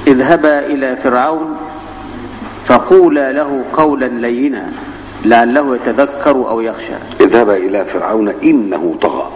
اذهبا إلى فرعون فقولا له قولا لينا لعله يتذكر أو يخشى اذهب إلى فرعون إنه طغى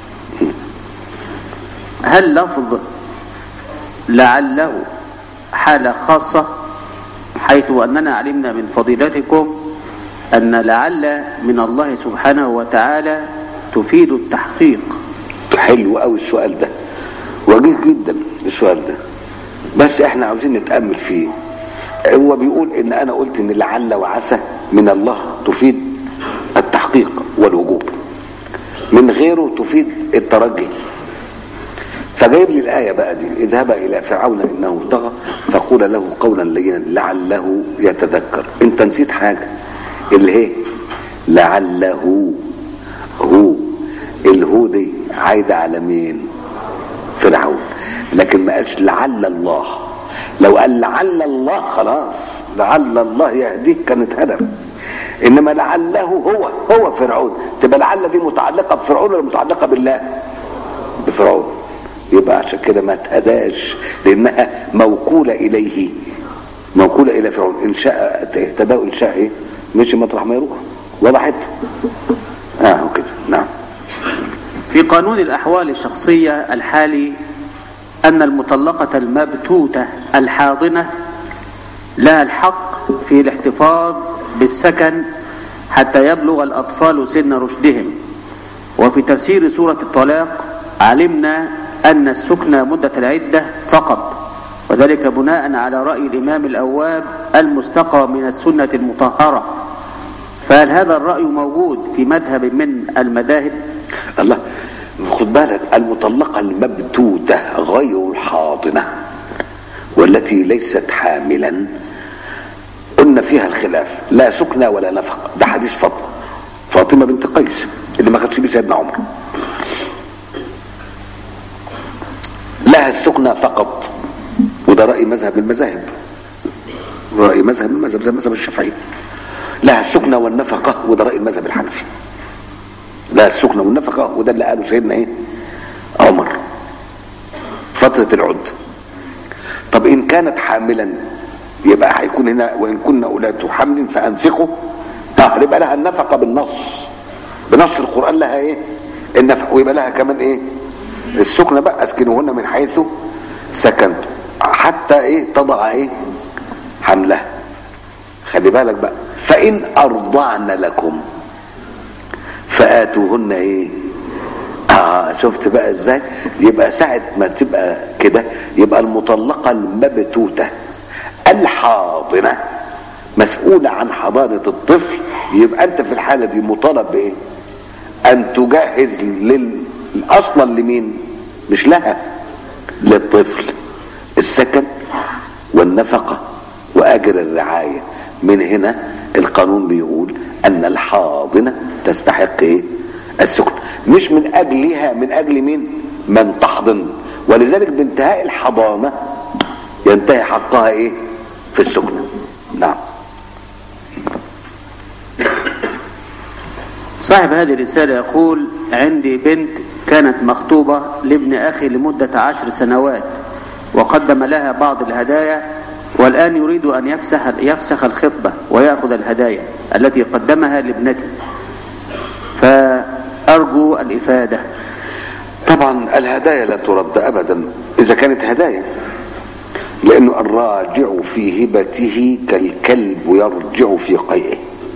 هل لفظ لعله حالة خاصة حيث أننا علمنا من فضيلتكم أن لعل من الله سبحانه وتعالى تفيد التحقيق حلو قوي السؤال ده وجيه جدا السؤال ده بس احنا عاوزين نتأمل فيه هو بيقول ان انا قلت ان لعل وعسى من الله تفيد التحقيق والوجوب من غيره تفيد الترجي فجايب لي الآية بقى دي اذهب إلى فرعون إنه طغى فقول له قولا لينا لعله يتذكر أنت نسيت حاجة اللي هي لعله هو الهو دي عايدة على مين فرعون لكن ما قالش لعل الله لو قال لعل الله خلاص لعل الله يهديك كانت هدف انما لعله هو هو فرعون تبقى لعل دي متعلقه بفرعون ولا متعلقه بالله بفرعون يبقى عشان كده ما تهداش لانها موكوله اليه موكوله الى فرعون ان شاء اهتدى وان شاء ايه مشي مطرح ما يروح وضحت اه كده نعم في قانون الأحوال الشخصية الحالي أن المطلقة المبتوتة الحاضنة لها الحق في الاحتفاظ بالسكن حتى يبلغ الأطفال سن رشدهم وفي تفسير سورة الطلاق علمنا أن السكنى مدة العدة فقط وذلك بناء على رأي الإمام الأواب المستقى من السنة المطهرة فهل هذا الرأي موجود في مذهب من المذاهب الله خد بالك المطلقة المبتوتة غير الحاضنة والتي ليست حاملا قلنا فيها الخلاف لا سكنى ولا نفقة ده حديث فاطمة فاطمة بنت قيس اللي ما خدش بيه سيدنا عمر لها السكنى فقط وده رأي مذهب من المذاهب رأي مذهب من المذهب زي مذهب الشافعي لها السكنى والنفقة وده رأي المذهب الحنفي لها السكنى والنفقة وده اللي قاله سيدنا ايه عمر فترة العد طب إن كانت حاملا يبقى هيكون هنا وإن كنا أولاة حمل فأنفقوا طب يبقى لها النفقة بالنص بنص القرآن لها إيه النفقة ويبقى لها كمان إيه السكنة بقى أسكنوهن من حيث سكنتم حتى إيه تضع إيه حملها خلي بالك بقى فإن أرضعن لكم فآتوهن إيه آه شفت بقى ازاي يبقى ساعة ما تبقى كده يبقى المطلقة المبتوتة الحاضنة مسؤولة عن حضانة الطفل يبقى انت في الحالة دي مطالب بايه ان تجهز لل اصلا لمين مش لها للطفل السكن والنفقة واجر الرعاية من هنا القانون بيقول ان الحاضنة تستحق ايه السكن مش من اجلها من اجل مين من تحضن ولذلك بانتهاء الحضانة ينتهي حقها ايه في السكن نعم صاحب هذه الرسالة يقول عندي بنت كانت مخطوبة لابن أخي لمدة عشر سنوات وقدم لها بعض الهدايا والآن يريد أن يفسخ, يفسخ الخطبة ويأخذ الهدايا التي قدمها لابنتي فأرجو الإفادة طبعا الهدايا لا ترد ابدا اذا كانت هدايا لانه الراجع في هبته كالكلب يرجع في قيئه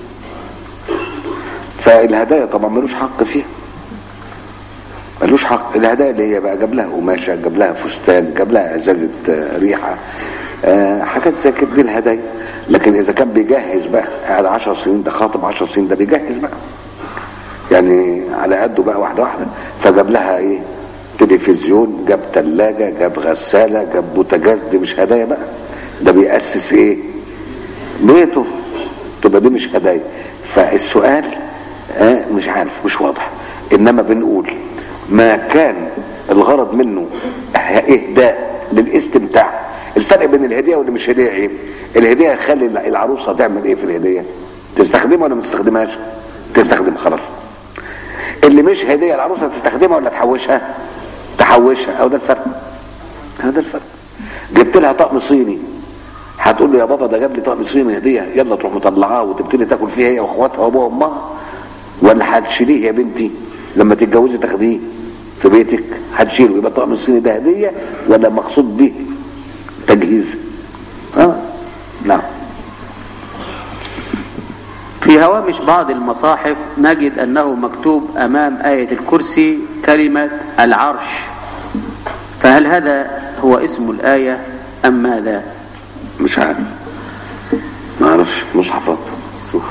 فالهدايا طبعا ملوش حق فيها ملوش حق الهدايا اللي هي بقى جاب لها قماشه جاب لها فستان جاب لها ازازه آه، ريحه آه، حاجات زي كده دي الهدايا لكن اذا كان بيجهز بقى قاعد 10 سنين ده خاطب 10 سنين ده بيجهز بقى يعني على قده بقى واحده واحده فجاب لها ايه تلفزيون جاب ثلاجه جاب غساله جاب بوتاجاز دي مش هدايا بقى ده بيأسس ايه بيته تبقى دي مش هدايا فالسؤال آه مش عارف مش واضح انما بنقول ما كان الغرض منه اهداء للاستمتاع الفرق بين الهديه واللي مش هديه ايه الهديه خلي العروسه تعمل ايه في الهديه تستخدمها ولا ما تستخدمهاش تستخدم خلاص اللي مش هديه العروسه تستخدمها ولا تحوشها تحوشها او ده الفرق هذا الفرق جبت لها طقم صيني هتقول له يا بابا ده جاب لي طقم صيني هديه يلا تروح مطلعاه وتبتدي تاكل فيه هي واخواتها وابوها وامها ولا هتشيليه يا بنتي لما تتجوزي تاخديه في بيتك هتشيله يبقى الطقم الصيني ده هديه ولا مقصود به تجهيز اه نعم في هوامش بعض المصاحف نجد أنه مكتوب أمام آية الكرسي كلمة العرش فهل هذا هو اسم الآية أم ماذا مش عارف ما اعرفش مصحفات شوف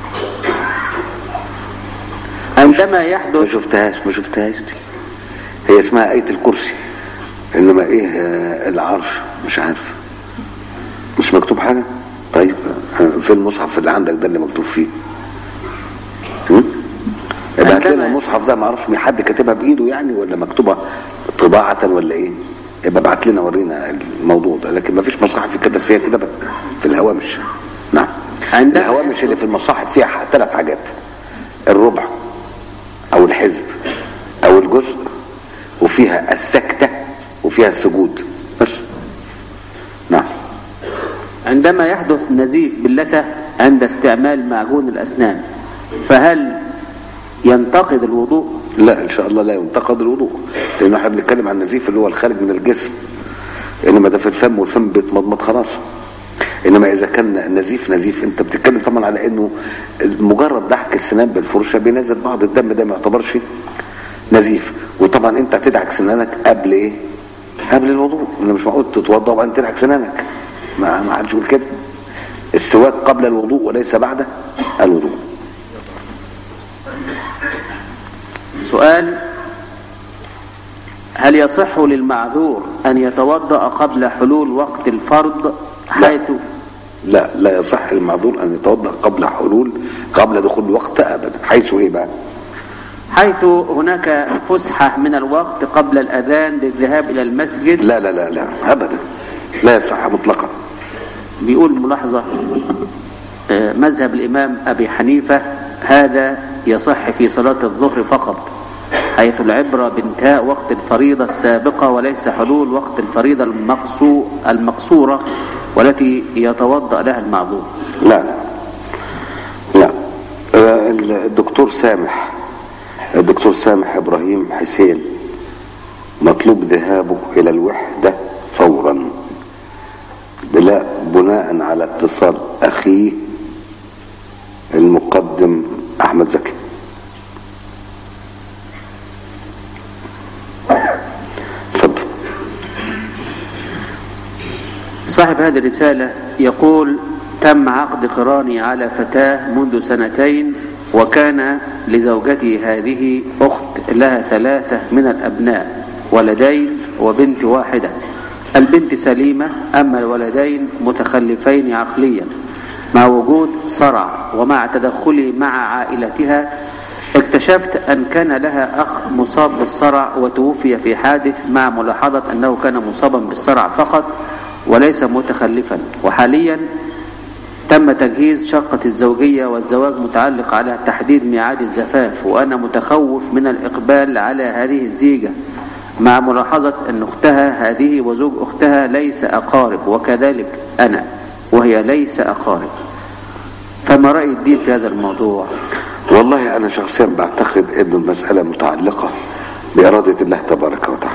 عندما ما يحدث شفتهاش ما شفتهاش دي هي اسمها آية الكرسي انما ايه آه، العرش مش عارف مش مكتوب حاجة طيب آه، في المصحف اللي عندك ده اللي مكتوب فيه هم؟ يبقى هات لنا عندما- المصحف ده ما اعرفش مين حد كاتبها بايده يعني ولا مكتوبة طباعة ولا ايه يبقى ابعت لنا ورينا الموضوع ده لكن ما فيش مصاحف يتكتب فيها كده بقى في الهوامش نعم عندما الهوامش اللي في المصاحف فيها ح- ثلاث حاجات الربع او الحزب او الجزء وفيها السكتة وفيها السجود بس نعم عندما يحدث نزيف باللثة عند استعمال معجون الأسنان فهل ينتقد الوضوء لا ان شاء الله لا ينتقد الوضوء لانه احنا بنتكلم عن النزيف اللي هو الخارج من الجسم انما ده في الفم والفم بيتمضمض خلاص انما اذا كان نزيف نزيف انت بتتكلم طبعا على انه مجرد دحك السنان بالفرشه بينزل بعض الدم ده ما يعتبرش نزيف وطبعا انت هتدعك سنانك قبل ايه قبل الوضوء انا مش معقول تتوضا وبعدين تدعك سنانك ما ما حدش يقول كده السواك قبل الوضوء وليس بعد الوضوء سؤال هل يصح للمعذور أن يتوضأ قبل حلول وقت الفرض حيث لا لا يصح المعذور ان يتوضا قبل حلول قبل دخول الوقت ابدا حيث ايه بقى حيث هناك فسحة من الوقت قبل الأذان للذهاب إلى المسجد لا لا لا لا ابدا لا يصح مطلقا بيقول ملاحظة آه، مذهب الإمام أبي حنيفة هذا يصح في صلاة الظهر فقط حيث العبرة بانتهاء وقت الفريضة السابقة وليس حلول وقت الفريضة المقصو المقصورة والتي يتوضأ لها المعذور لا لا لا آه، الدكتور سامح الدكتور سامح ابراهيم حسين مطلوب ذهابه الى الوحده فورا بلا بناء على اتصال اخيه المقدم احمد زكي اتفضل صاحب هذه الرسالة يقول تم عقد قراني على فتاة منذ سنتين وكان لزوجتي هذه أخت لها ثلاثة من الأبناء ولدين وبنت واحدة البنت سليمة أما الولدين متخلفين عقليا مع وجود صرع ومع تدخلي مع عائلتها اكتشفت أن كان لها أخ مصاب بالصرع وتوفي في حادث مع ملاحظة أنه كان مصابا بالصرع فقط وليس متخلفا وحاليا تم تجهيز شقة الزوجية والزواج متعلق على تحديد ميعاد الزفاف وأنا متخوف من الإقبال على هذه الزيجة مع ملاحظة أن أختها هذه وزوج أختها ليس أقارب وكذلك أنا وهي ليس أقارب فما رأي الدين في هذا الموضوع والله أنا شخصيا بعتقد أن المسألة متعلقة بإرادة الله تبارك وتعالى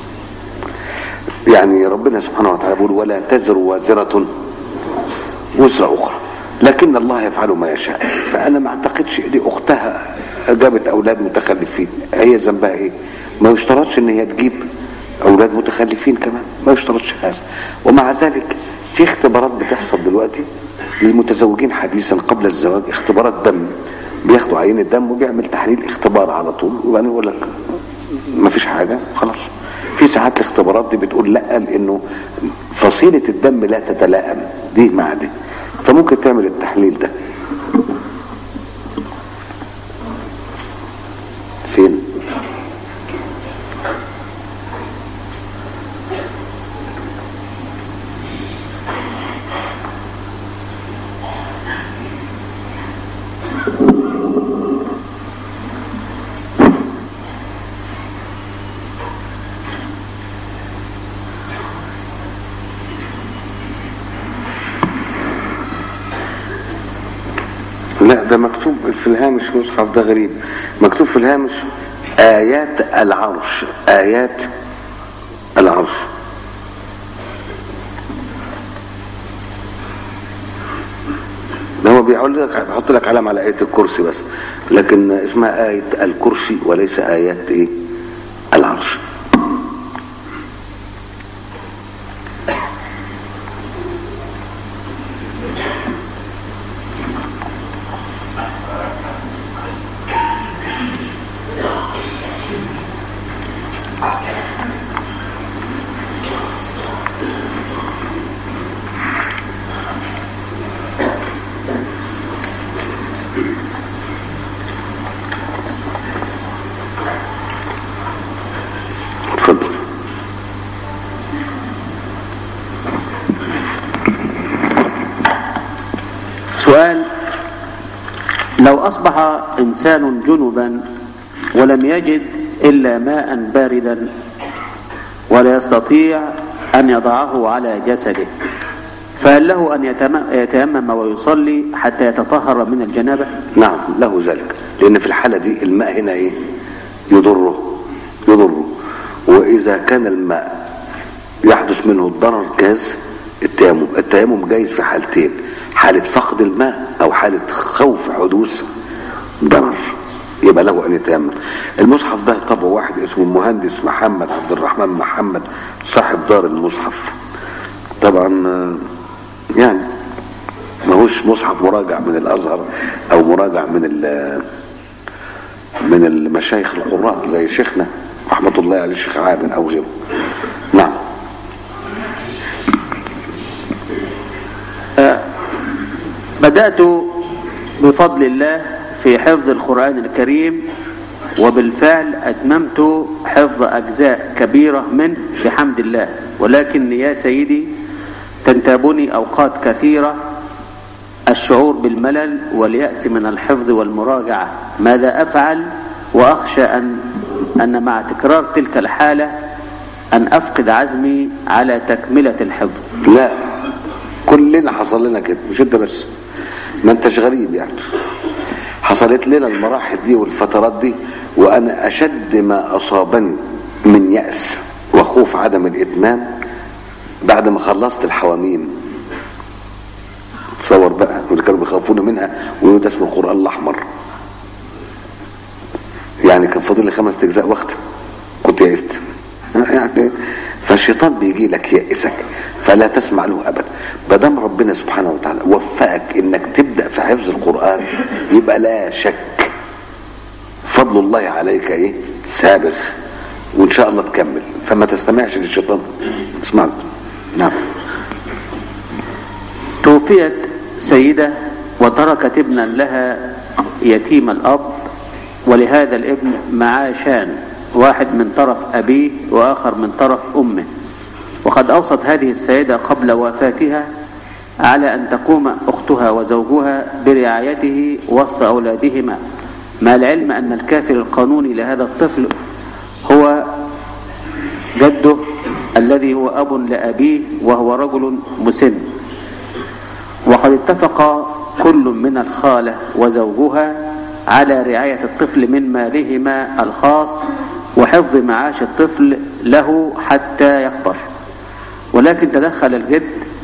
يعني ربنا سبحانه وتعالى يقول ولا تزر وازرة وزر أخرى لكن الله يفعل ما يشاء فأنا ما أعتقدش دي أختها جابت أولاد متخلفين هي ذنبها إيه ما يشترطش إن هي تجيب أولاد متخلفين كمان ما يشترطش هذا ومع ذلك في اختبارات بتحصل دلوقتي للمتزوجين حديثا قبل الزواج اختبارات دم بياخدوا عينة دم وبيعمل تحليل اختبار على طول وبعدين يقول لك ما فيش حاجة خلاص في ساعات الاختبارات دي بتقول لا لانه فصيلة الدم لا تتلائم دي مع دي فممكن تعمل التحليل ده فين لا ده مكتوب في الهامش مصحف ده غريب مكتوب في الهامش آيات العرش آيات العرش ده هو بيقول لك بيحط لك علم على آية الكرسي بس لكن اسمها آية الكرسي وليس آيات إيه العرش اتفضل سؤال لو أصبح إنسان جنبا ولم يجد إلا ماء باردا ولا يستطيع أن يضعه على جسده فهل له أن يتم- يتيمم ويصلي حتى يتطهر من الجنابة نعم له ذلك لأن في الحالة دي الماء هنا إيه يضره يضره وإذا كان الماء يحدث منه الضرر جاز التيمم التيمم جايز في حالتين حالة فقد الماء أو حالة خوف حدوث ضرر يبقى له أن يتيمم المصحف ده طبعه واحد اسمه المهندس محمد عبد الرحمن محمد صاحب دار المصحف طبعا آه، يعني ماهوش مصحف مراجع من الازهر او مراجع من ال- من المشايخ القراء زي شيخنا رحمه الله عليه الشيخ عامر او غيره نعم بدأت بفضل الله في حفظ القرآن الكريم وبالفعل أتممت حفظ أجزاء كبيرة منه بحمد الله ولكن يا سيدي تنتابني أوقات كثيرة الشعور بالملل واليأس من الحفظ والمراجعة ماذا أفعل وأخشى أن أن مع تكرار تلك الحالة أن أفقد عزمي على تكملة الحفظ لا كلنا حصل لنا كده مش انت بس ما انتش غريب يعني حصلت لنا المراحل دي والفترات دي وانا اشد ما اصابني من يأس وخوف عدم الاتمام بعد ما خلصت الحواميم تصور بقى واللي كانوا بيخافون منها ويقولوا ده اسمه القرآن الأحمر يعني كان فاضل لي خمس أجزاء وقت كنت يئست يعني فالشيطان بيجي لك يئسك فلا تسمع له ابدا ما دام ربنا سبحانه وتعالى وفقك انك تبدا في حفظ القران يبقى لا شك فضل الله عليك ايه سابغ وان شاء الله تكمل فما تستمعش للشيطان اسمع نعم توفيت سيدة وتركت ابنا لها يتيم الأب ولهذا الابن معاشان واحد من طرف أبيه وآخر من طرف أمه وقد أوصت هذه السيدة قبل وفاتها على أن تقوم أختها وزوجها برعايته وسط أولادهما مع العلم أن الكافر القانوني لهذا الطفل هو جده الذي هو أب لأبيه وهو رجل مسن وقد اتفق كل من الخالة وزوجها على رعاية الطفل من مالهما الخاص وحفظ معاش الطفل له حتى يكبر ولكن تدخل الجد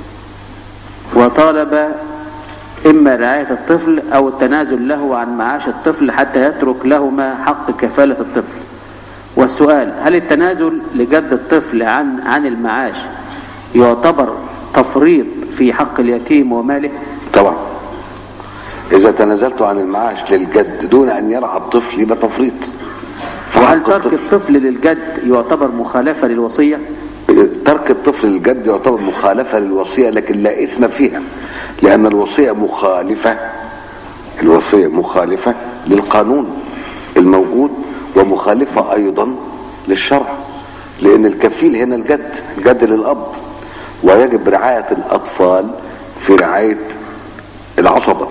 وطالب إما رعاية الطفل أو التنازل له عن معاش الطفل حتى يترك لهما حق كفالة الطفل والسؤال هل التنازل لجد الطفل عن عن المعاش يعتبر تفريط في حق اليتيم وماله طبعا اذا تنازلت عن المعاش للجد دون ان يرعى الطفل يبقى تفريط وهل فحق ترك الطفل- الطفل للجد يعتبر مخالفة للوصية ترك الطفل للجد يعتبر مخالفة للوصية لكن لا إثم فيها لأن الوصية مخالفة الوصية مخالفة للقانون الموجود ومخالفة أيضا للشرع لأن الكفيل هنا الجد الجد للأب ويجب رعاية الأطفال في رعاية العصبة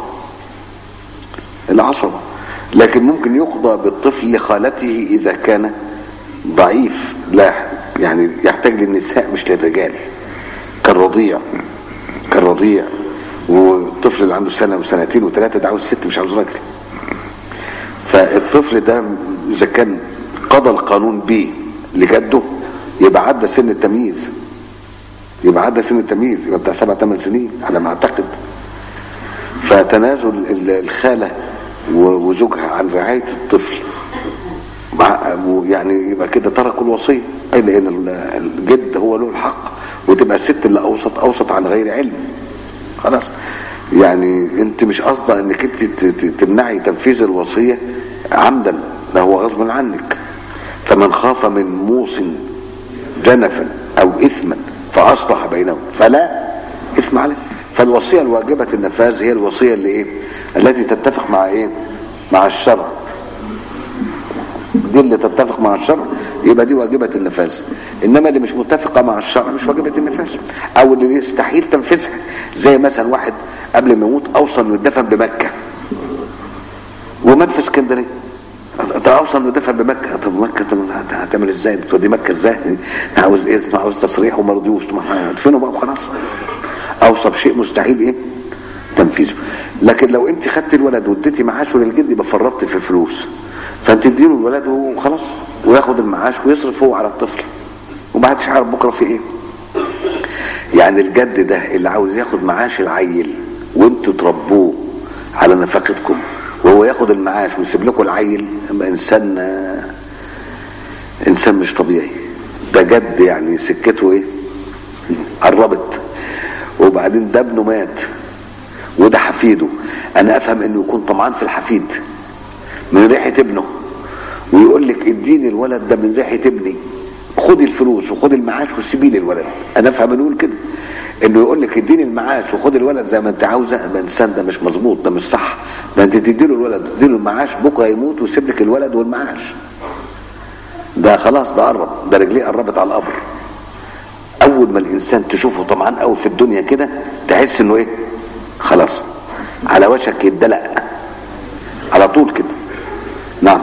العصبة لكن ممكن يقضى بالطفل لخالته إذا كان ضعيف لا يعني يحتاج للنساء مش للرجال كالرضيع كالرضيع والطفل اللي عنده سنه وسنتين وثلاثه ده عاوز ست مش عاوز راجل فالطفل ده اذا كان قضى القانون بيه لجده يبقى عدى سن التمييز يبقى عدى سن التمييز يبقى بتاع سبع ثمان سنين على ما اعتقد فتنازل ال- الخاله و- وزوجها عن رعايه الطفل مع يعني يبقى كده تركوا الوصيه اي لان ال- الجد هو له الحق وتبقى الست اللي اوسط اوسط عن غير علم خلاص يعني انت مش قصده انك انت ت- ت- تمنعي تنفيذ الوصيه عمدا ده هو غصب عنك فمن خاف من موص جنفا او اثما فاصلح بينهم فلا اثم عليه فالوصيه الواجبه النفاذ هي الوصيه اللي ايه التي تتفق مع ايه مع الشرع دي اللي تتفق مع الشرع يبقى دي واجبة النفاذ انما اللي مش متفقة مع الشرع مش واجبة النفاذ او اللي يستحيل تنفيذها زي مثلا واحد قبل ما يموت اوصى انه يدفن بمكة ومات في اسكندرية ده اوصى انه يدفن بمكة طب مكة طب هت- هتعمل ازاي بتودي مكة ازاي عاوز اذن عاوز تصريح وما رضيوش طب ما هدفنه بقى وخلاص اوصى بشيء مستحيل ايه تنفيذه لكن لو انت خدت الولد واديتي معاشه للجد يبقى فرطت في الفلوس فانت تديله الولد وخلاص وياخد المعاش ويصرف هو على الطفل ومحدش عارف بكره في ايه يعني الجد ده اللي عاوز ياخد معاش العيل وانتوا تربوه على نفقتكم وهو ياخد المعاش ويسيب لكم العيل يبقى انسان آه، انسان مش طبيعي ده جد يعني سكته ايه قربت وبعدين ده ابنه مات وده حفيده انا افهم انه يكون طمعان في الحفيد من ريحه ابنه ويقول لك اديني الولد ده من ريحه ابني خدي الفلوس وخدي المعاش وسيبي لي الولد انا افهم انه يقول كده انه يقول لك اديني المعاش وخدي الولد زي ما انت عاوزه ده انسان ده مش مظبوط ده مش صح ده انت تدي له الولد تدي له المعاش بكره يموت ويسيب لك الولد والمعاش ده خلاص ده قرب ده رجليه قربت على القبر اول ما الانسان تشوفه طمعان قوي في الدنيا كده تحس انه ايه خلاص على وشك يدلق على طول كده نعم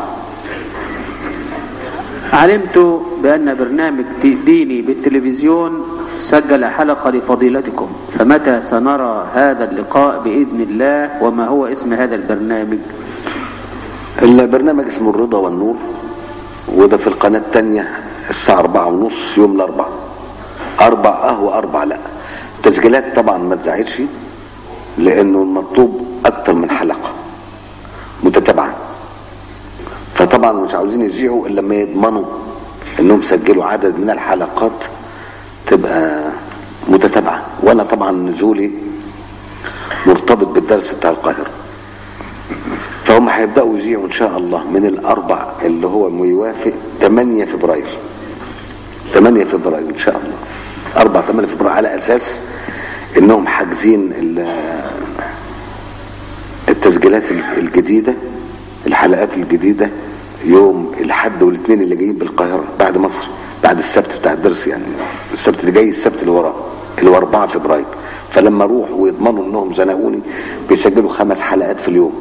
علمت بأن برنامج ديني بالتلفزيون سجل حلقة لفضيلتكم فمتى سنرى هذا اللقاء بإذن الله وما هو اسم هذا البرنامج البرنامج اسمه الرضا والنور وده في القناة التانية الساعة أربعة ونص يوم الأربعاء أربع قهوة أربع لا تسجيلات طبعا ما تزعلش لأنه المطلوب أكتر من حلقة متتابعة فطبعا مش عاوزين يذيعوا إلا لما يضمنوا إنهم سجلوا عدد من الحلقات تبقى متتابعة وأنا طبعا نزولي مرتبط بالدرس بتاع القاهرة فهم هيبداوا يذيعوا ان شاء الله من الاربع اللي هو يوافق 8 فبراير 8 فبراير ان شاء الله 4 8 فبراير على اساس انهم حاجزين ال- التسجيلات الجديده الحلقات الجديده يوم الاحد والاثنين اللي جايين بالقاهره بعد مصر بعد السبت بتاع الدرس يعني السبت اللي جاي السبت اللي وراه اللي هو 4 فبراير فلما اروح ويضمنوا انهم زنقوني بيسجلوا خمس حلقات في اليوم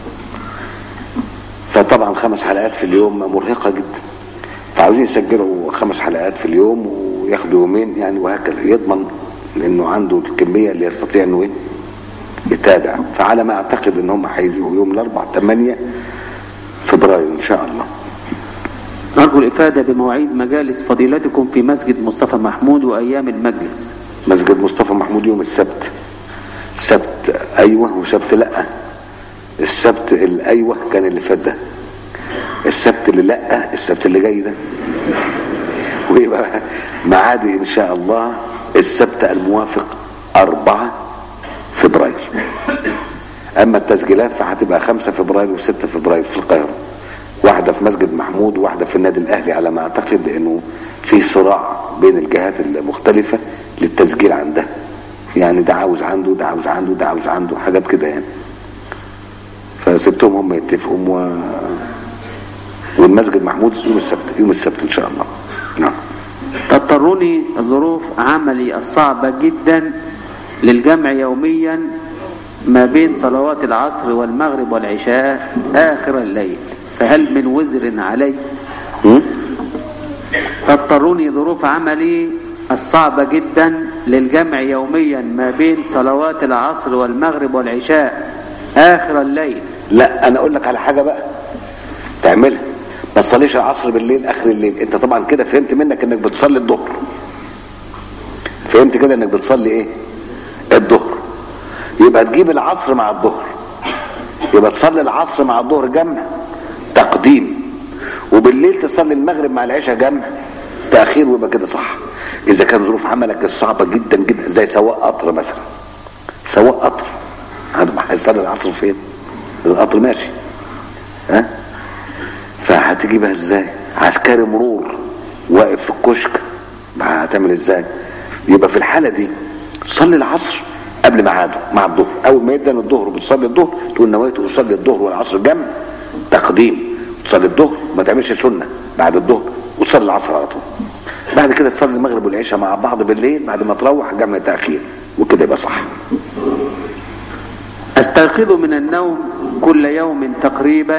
فطبعا خمس حلقات في اليوم مرهقة جدا فعاوزين يسجلوا خمس حلقات في اليوم وياخدوا يومين يعني وهكذا يضمن لانه عنده الكمية اللي يستطيع انه ايه يتابع فعلى ما اعتقد ان هم هيزيدوا يوم الاربع 8 فبراير ان شاء الله نرجو الإفادة بمواعيد مجالس فضيلتكم في مسجد مصطفى محمود وأيام المجلس مسجد مصطفى محمود يوم السبت سبت ايوه وسبت لا السبت الايوه كان اللي فات ده السبت اللي لا السبت اللي جاي ده ويبقى معادي ان شاء الله السبت الموافق أربعة فبراير اما التسجيلات فهتبقى خمسة فبراير وستة فبراير في القاهرة واحدة في مسجد محمود وواحدة في النادي الاهلي على ما اعتقد انه في صراع بين الجهات المختلفة للتسجيل عندها يعني ده عاوز عنده ده عاوز عنده ده عاوز عنده حاجات كده يعني فسبتهم هم يتفقوا و... والمسجد محمود يوم السبت يوم السبت ان شاء الله نعم تضطرني ظروف عملي الصعبة جدا للجمع يوميا ما بين صلوات العصر والمغرب والعشاء آخر الليل فهل من وزر علي م? تضطرني ظروف عملي الصعبة جدا للجمع يوميا ما بين صلوات العصر والمغرب والعشاء آخر الليل لا انا اقول لك على حاجه بقى تعملها ما تصليش العصر بالليل اخر الليل انت طبعا كده فهمت منك انك بتصلي الظهر فهمت كده انك بتصلي ايه الظهر يبقى تجيب العصر مع الظهر يبقى تصلي العصر مع الظهر جمع تقديم وبالليل تصلي المغرب مع العشاء جمع تاخير ويبقى كده صح اذا كان ظروف عملك الصعبه جدا جدا زي سواق قطر مثلا سواق قطر هيصلي العصر فين القطر ماشي ها فهتجيبها ازاي عسكري مرور واقف في الكشك هتعمل ازاي يبقى في الحاله دي تصلي العصر قبل ميعاده مع الظهر اول ما يدن الظهر بتصلي الظهر تقول نويت اصلي الظهر والعصر جمع تقديم تصلي الظهر ما تعملش سنه بعد الظهر وتصلي العصر على طول بعد كده تصلي المغرب والعشاء مع بعض بالليل بعد ما تروح جمع تاخير وكده يبقى صح أستيقظ من النوم كل يوم تقريبا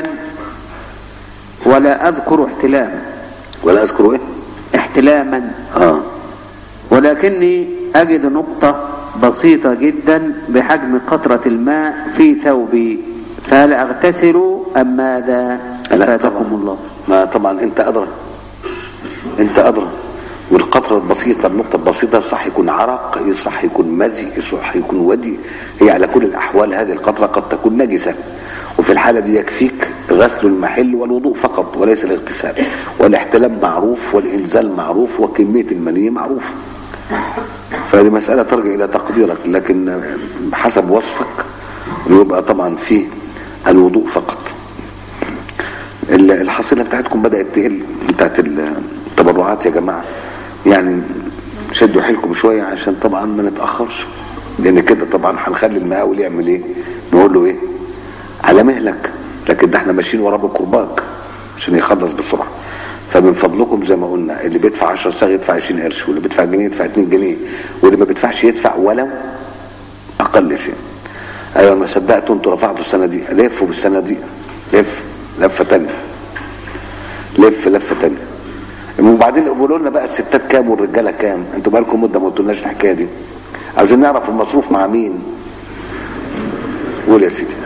ولا أذكر احتلاما ولا اذكر ايه احتلاما اه ولكني أجد نقطة بسيطة جدا بحجم قطرة الماء في ثوبي فهل أغتسل أم ماذا لا فاتكم طبعا الله ما طبعا انت ادرى انت ادرى والقطرة البسيطة النقطة البسيطة صح يكون عرق صح يكون مزي صح يكون ودي هي على كل الأحوال هذه القطرة قد تكون نجسة وفي الحالة دي يكفيك غسل المحل والوضوء فقط وليس الاغتسال والاحتلام معروف والإنزال معروف وكمية المني معروف فهذه مسألة ترجع إلى تقديرك لكن حسب وصفك يبقى طبعا فيه الوضوء فقط ال- الحصيلة بتاعتكم بدأت تقل بتاعت التبرعات يا جماعة يعني شدوا حيلكم شوية عشان طبعا ما نتأخرش لأن كده طبعا هنخلي المقاول يعمل إيه نقول له إيه على مهلك لكن ده احنا ماشيين وراه بالكرباج عشان يخلص بسرعة فمن فضلكم زي ما قلنا اللي بيدفع 10 صاغ يدفع 20 قرش واللي بيدفع جنيه يدفع 2 جنيه واللي ما بيدفعش يدفع ولو أقل شيء ايوه ما صدقتوا انتوا رفعتوا الصناديق لفوا بالصناديق لف لفه تانية لف لفه تانية وبعدين قولوا لنا بقى الستات كام والرجاله كام انتوا بقالكم مده ما قلتولناش الحكايه دي عاوزين نعرف المصروف مع مين قول يا سيدي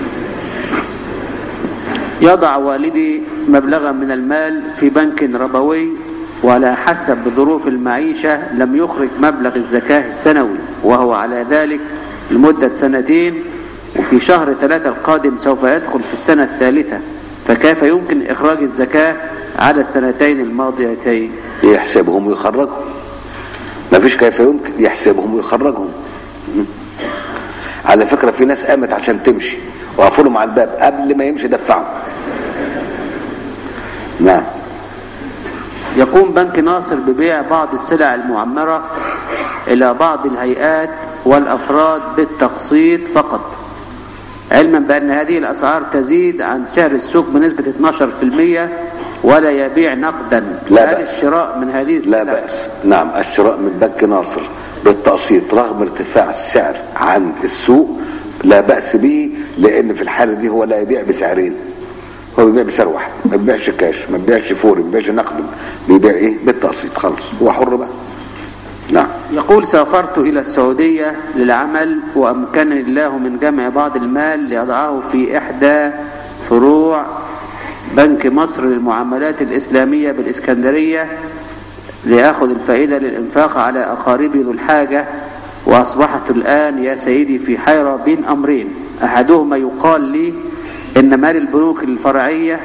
يضع والدي مبلغا من المال في بنك ربوي وعلى حسب ظروف المعيشة لم يخرج مبلغ الزكاة السنوي وهو على ذلك لمدة سنتين وفي شهر ثلاثة القادم سوف يدخل في السنة الثالثة فكيف يمكن إخراج الزكاة على السنتين الماضيتين يحسبهم ويخرجهم ما فيش كيف يمكن يحسبهم ويخرجهم م. على فكرة في ناس قامت عشان تمشي وقفوا له مع الباب قبل ما يمشي دفعوا نعم يقوم بنك ناصر ببيع بعض السلع المعمرة إلى بعض الهيئات والأفراد بالتقسيط فقط علما بأن هذه الأسعار تزيد عن سعر السوق بنسبة 12% ولا يبيع نقدا لا هل بأس. الشراء من هذه السلع لا بأس نعم الشراء من بنك ناصر بالتقسيط رغم ارتفاع السعر عن السوق لا بأس به لأن في الحالة دي هو لا يبيع بسعرين هو بيبيع بسعر واحد ما بيبيعش كاش ما بيبيعش فوري ما بيبيعش نقد بيبيع ايه بالتقسيط خالص هو حر بقى نعم يقول سافرت إلى السعودية للعمل وأمكنني الله من جمع بعض المال ليضعه في إحدى فروع بنك مصر للمعاملات الإسلامية بالإسكندرية لأخذ الفائدة للإنفاق على أقاربي ذو الحاجة وأصبحت الآن يا سيدي في حيرة بين أمرين أحدهما يقال لي إن مال البنوك الفرعية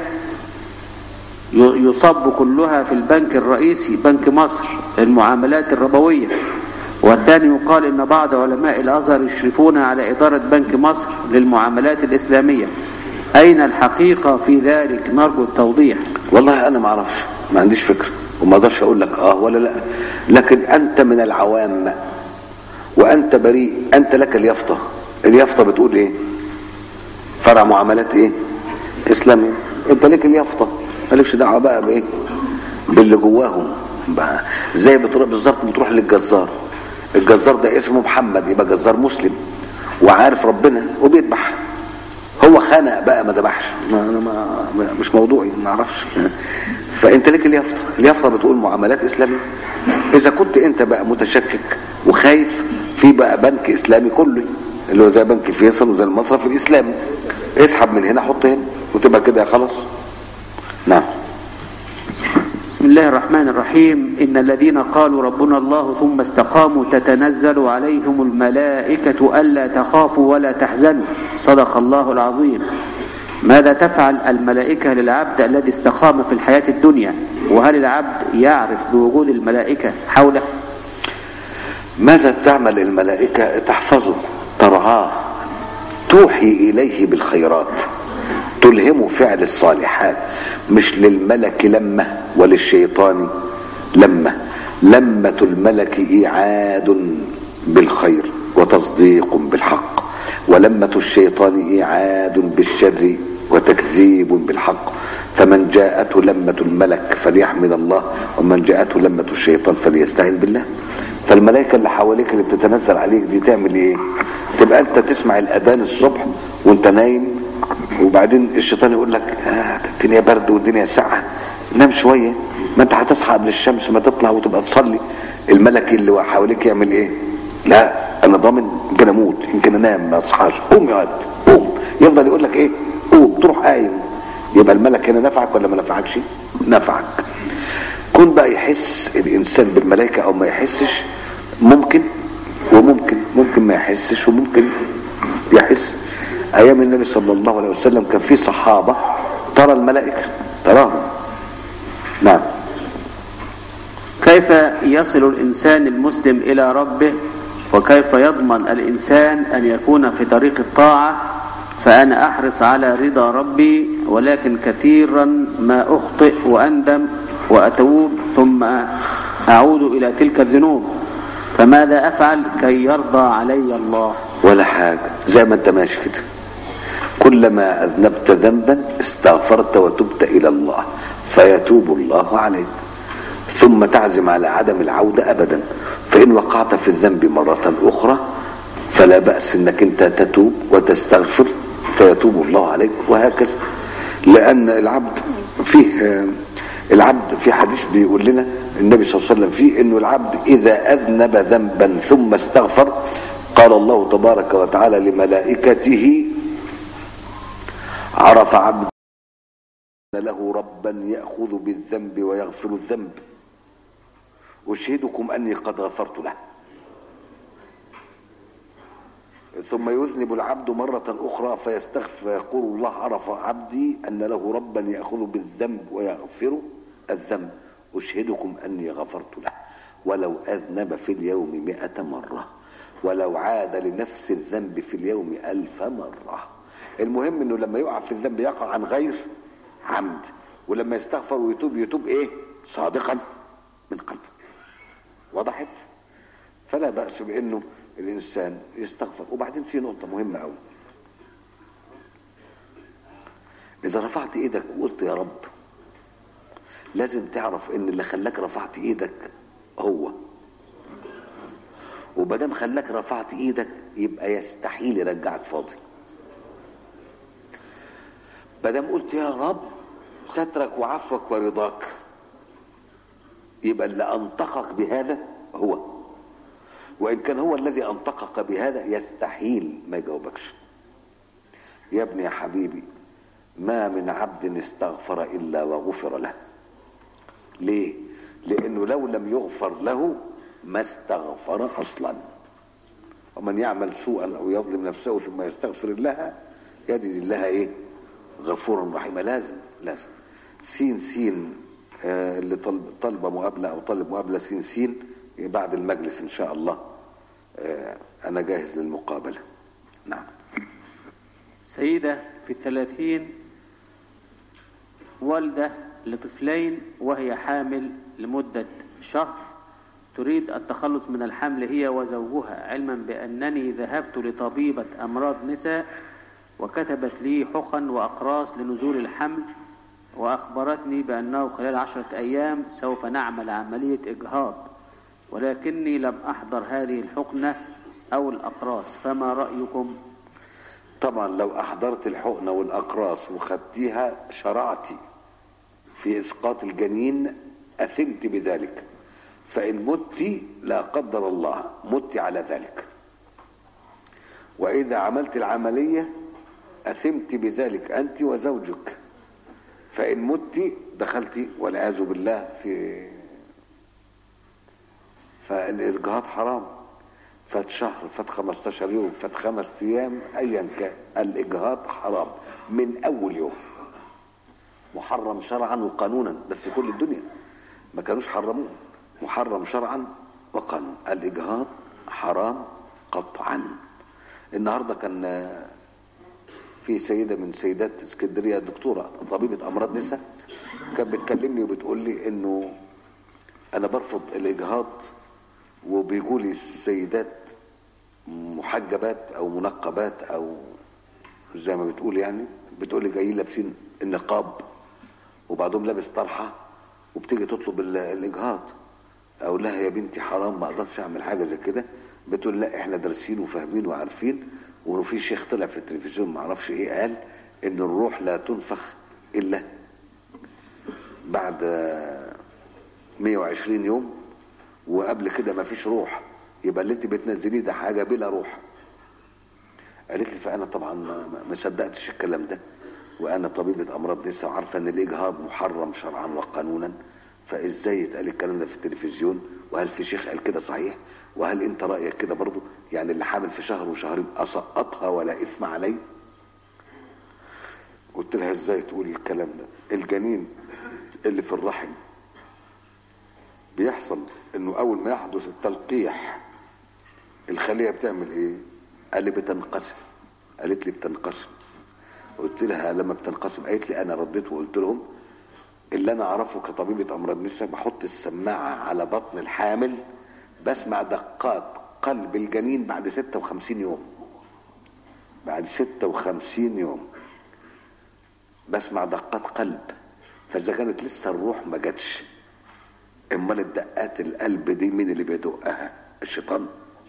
يصب كلها في البنك الرئيسي بنك مصر للمعاملات الربوية والثاني يقال ان بعض علماء الازهر يشرفون على ادارة بنك مصر للمعاملات الاسلامية اين الحقيقة في ذلك نرجو التوضيح والله انا ما اعرفش ما عنديش فكره وما اقدرش اقول لك اه ولا لا لكن انت من العوام وانت بريء انت لك اليافطه اليافطه بتقول ايه فرع معاملات ايه اسلامي انت لك اليافطه مالكش دعوه بقى بايه باللي جواهم بقى زي بتروح بالظبط بتروح للجزار الجزار ده اسمه محمد يبقى جزار مسلم وعارف ربنا وبيذبح هو خنق بقى ما ذبحش ما انا ما ما- مش موضوعي ما اعرفش فانت لك اليافطه اليافطه بتقول معاملات اسلاميه اذا كنت انت بقى متشكك وخ خايف في بقى بنك اسلامي كله اللي هو زي بنك فيصل وزي المصرف الاسلامي اسحب من هنا حط هنا وتبقى كده خلاص نعم بسم الله الرحمن الرحيم إن الذين قالوا ربنا الله ثم استقاموا تتنزل عليهم الملائكة ألا تخافوا ولا تحزنوا صدق الله العظيم ماذا تفعل الملائكة للعبد الذي استقام في الحياة الدنيا وهل العبد يعرف بوجود الملائكة حوله ماذا تعمل الملائكة تحفظه ترعاه توحي إليه بالخيرات تلهم فعل الصالحات مش للملك لمة وللشيطان لمة لمة الملك إيعاد بالخير وتصديق بالحق ولمة الشيطان إيعاد بالشر وتكذيب بالحق فمن جاءته لمة الملك فليحمد الله ومن جاءته لمة الشيطان فليستعين بالله فالملائكة اللي حواليك اللي بتتنزل عليك دي تعمل ايه تبقى انت تسمع الاذان الصبح وانت نايم وبعدين الشيطان يقول لك آه الدنيا برد والدنيا ساقعه نام شويه ما انت هتصحى قبل الشمس ما تطلع وتبقى تصلي الملك اللي حواليك يعمل ايه لا انا ضامن يمكن اموت يمكن انام ما اصحاش قوم يا واد قوم يفضل يقول لك ايه قوم تروح قايم يبقى الملك هنا نفعك ولا ما نفعكش نفعك كون بقى يحس الانسان بالملائكه او ما يحسش ممكن وممكن ممكن ما يحسش وممكن يحس ايام النبي صلى الله عليه وسلم كان في صحابه ترى الملائكه تراهم نعم كيف يصل الإنسان المسلم إلى ربه وكيف يضمن الإنسان أن يكون في طريق الطاعة فأنا أحرص على رضا ربي ولكن كثيرا ما أخطئ وأندم وأتوب ثم أعود إلى تلك الذنوب فماذا أفعل كي يرضى علي الله ولا حاجه زي ما انت ماشي كده كلما اذنبت ذنبا استغفرت وتبت الى الله فيتوب الله عليك ثم تعزم على عدم العوده ابدا فان وقعت في الذنب مره اخرى فلا باس انك انت تتوب وتستغفر فيتوب الله عليك وهكذا لان العبد فيه العبد في حديث بيقول لنا النبي صلى الله عليه وسلم فيه انه العبد اذا اذنب ذنبا ثم استغفر قال الله تبارك وتعالى لملائكته عرف عبد أن له ربا ياخذ بالذنب ويغفر الذنب اشهدكم اني قد غفرت له ثم يذنب العبد مرة أخرى فيستغفر فيقول الله عرف عبدي أن له ربا يأخذ بالذنب ويغفر الذنب أشهدكم أني غفرت له ولو أذنب في اليوم مئة مرة ولو عاد لنفس الذنب في اليوم ألف مرة المهم أنه لما يقع في الذنب يقع عن غير عمد ولما يستغفر ويتوب يتوب إيه صادقا من قلبه وضحت فلا بأس بأنه الإنسان يستغفر وبعدين في نقطة مهمة أوي إذا رفعت إيدك وقلت يا رب لازم تعرف إن اللي خلاك رفعت إيدك هو ومادام خلاك رفعت إيدك يبقى يستحيل يرجعك فاضي مادام قلت يا رب سترك وعفوك ورضاك يبقى اللي أنطقك بهذا هو وإن كان هو الذي أنطقك بهذا يستحيل ما يجاوبكش يا ابني يا حبيبي ما من عبد استغفر إلا وغفر له ليه؟ لأنه لو لم يغفر له ما استغفر أصلا ومن يعمل سوءا أو يظلم نفسه ثم يستغفر الله يجد الله إيه؟ غفورا رحيما لازم لازم سين سين آه اللي طلب طلبه مقابله او طالب مقابله سين سين بعد المجلس ان شاء الله آه انا جاهز للمقابله نعم سيدة في الثلاثين والدة لطفلين وهي حامل لمدة شهر تريد التخلص من الحمل هي وزوجها علما بأنني ذهبت لطبيبة أمراض نساء وكتبت لي حقن وأقراص لنزول الحمل وأخبرتني بأنه خلال عشرة أيام سوف نعمل عملية إجهاض ولكني لم أحضر هذه الحقنة أو الأقراص فما رأيكم طبعا لو احضرت الحقنه والاقراص وخدتيها شرعتي في اسقاط الجنين اثمت بذلك فإن مت لا قدر الله مت على ذلك وإذا عملت العملية أثمت بذلك أنت وزوجك فإن مت دخلت والعياذ بالله في فالإسجهاض حرام فات شهر فات 15 يوم فات خمس أيام أيا كان الإجهاض حرام من أول يوم محرم شرعا وقانونا ده في كل الدنيا ما كانوش حرموه محرم شرعا وقانونا الإجهاض حرام قطعا النهارده كان في سيدة من سيدات اسكندرية دكتورة طبيبة أمراض نساء كانت بتكلمني وبتقول لي إنه أنا برفض الإجهاض وبيجولي السيدات محجبات أو منقبات أو زي ما بتقول يعني بتقول لي جايين لابسين النقاب وبعضهم لابس طرحة وبتيجي تطلب ال- الإجهاض أقول لها يا بنتي حرام ما أقدرش أعمل حاجة زي كده بتقول لا إحنا دارسين وفاهمين وعارفين وفي شيخ طلع في التلفزيون ما اعرفش ايه قال ان الروح لا تنفخ الا بعد آه، 120 يوم وقبل كده ما فيش روح يبقى اللي انت بتنزليه ده حاجه بلا روح قالت لي فانا طبعا ما ما صدقتش الكلام ده وانا طبيبه امراض نساء وعارفه ان الاجهاض محرم شرعا وقانونا فازاي يتقال الكلام ده في التلفزيون وهل في شيخ قال كده صحيح وهل انت رايك كده برضو يعني اللي حامل في شهر وشهرين اسقطها ولا اثم عليه قلت لها ازاي تقولي الكلام ده الجنين اللي في الرحم بيحصل انه اول ما يحدث التلقيح الخليه بتعمل ايه قال لي بتنقسم قالت لي بتنقسم قلت لها لما بتنقسم قالت لي انا رديت وقلت لهم اللي انا اعرفه كطبيبه امراض نساء بحط السماعه على بطن الحامل بسمع دقات قلب الجنين بعد 56 يوم بعد 56 يوم بسمع دقات قلب فاذا كانت لسه الروح ما جاتش امال الدقات القلب دي مين اللي بيدقها الشيطان